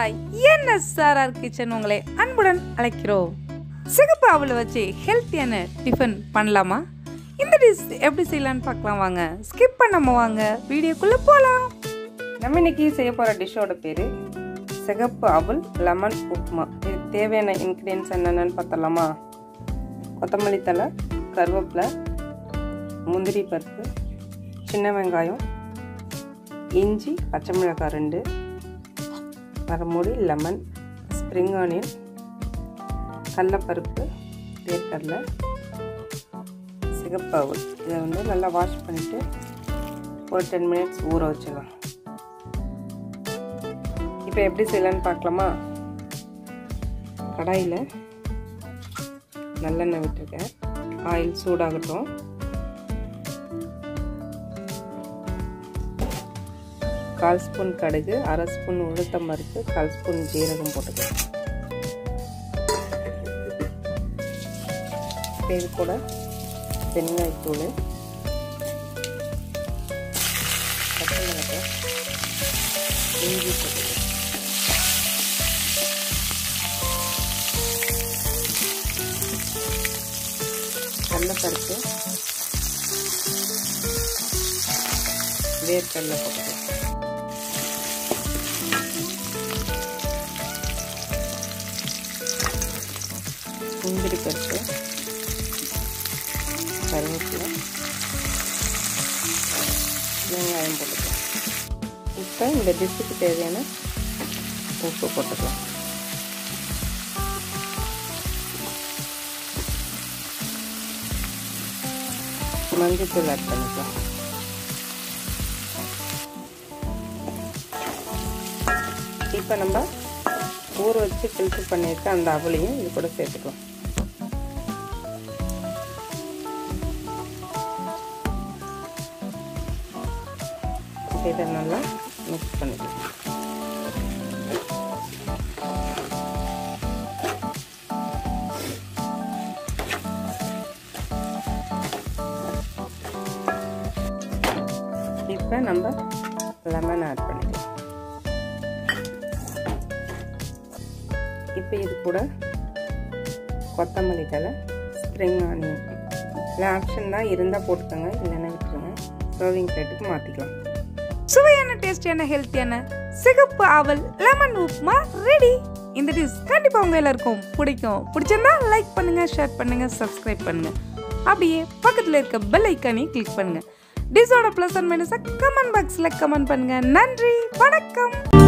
விவசாய் NSRR kitchen உங்களை அன்புடன் அழைக்கிறோம் சிகப்பு அவளை வச்சு ஹெல்த்தியான டிஃபன் பண்ணலாமா இந்த டிஷ் எப்படி செய்யலான்னு பார்க்கலாம் வாங்க ஸ்கிப் பண்ணாம வாங்க வீடியோக்குள்ளே போகலாம் நம்ம இன்னைக்கு செய்ய போகிற டிஷ்ஷோட பேர் சிகப்பு அவல் லெமன் உப்புமா இது தேவையான இன்க்ரீடியன்ஸ் என்னென்னு பார்த்தலாமா கொத்தமல்லி தழை கருவேப்பிலை முந்திரி பருப்பு சின்ன வெங்காயம் இஞ்சி பச்சை மிளகாய் ரெண்டு மரமூடி லெமன் ஸ்ப்ரிங் ஆனியன் கடலப்பருப்பு வேர்க்கடலை சிகப்பு அவல் இதை வந்து நல்லா வாஷ் பண்ணிவிட்டு ஒரு டென் மினிட்ஸ் ஊற வச்சிடலாம் இப்போ எப்படி செய்யலான்னு பார்க்கலாமா கடாயில் நல்லெண்ணெய் விட்டுருக்கேன் ஆயில் சூடாகட்டும் கால் ஸ்பூன் கடுகு அரை ஸ்பூன் உளுத்தம் பருப்பு கால் ஸ்பூன் ஜீரகம் போட்டுக்கலாம் இது கூட பெருங்காயத்தூள் பச்சை மிளகாய் இஞ்சி போட்டுக்கலாம் கடலைப்பருப்பு வேர்க்கடலை போட்டுக்கலாம் முந்திரி பருப்பு கருவேப்பிலை வெங்காயம் போட்டுக்கலாம் இப்போ இந்த டிஷ்ஷுக்கு தேவையான உப்பு போட்டுக்கலாம் மஞ்சத்தூள் ஆட் பண்ணிக்கலாம் இப்போ நம்ம ஊற வச்சு ஃபில்டர் பண்ணியிருக்க அந்த அவளையும் இது கூட சேர்த்துக்கலாம் இதை நல்லா மிக்ஸ் பண்ணிக்கலாம் இப்போ நம்ம லெமன் ஆட் பண்ணிக்கலாம் இப்போ இது கூட கொத்தமல்லி தலை ஸ்ப்ரிங் ஆனியன் இல்லை ஆப்ஷன் தான் இருந்தால் போட்டுக்கோங்க இல்லைன்னா விட்டுருங்க சர்விங் பிளேட்டுக்கு மாற்றிக்கலாம் சுவையான டேஸ்டியான ஹெல்த்தியான சிகப்பு அவல் லெமன் உப்புமா ரெடி இந்த டிஷ் கண்டிப்பாக உங்க எல்லாருக்கும் பிடிக்கும் பிடிச்சிருந்தா லைக் பண்ணுங்க ஷேர் பண்ணுங்க சப்ஸ்கிரைப் பண்ணுங்க அப்படியே பக்கத்தில் இருக்க பெல் ஐக்கானே கிளிக் பண்ணுங்க டிஷோட ப்ளஸ் அண்ட் மைனஸை கமெண்ட் பாக்ஸில் கமெண்ட் பண்ணுங்க நன்றி வணக்கம்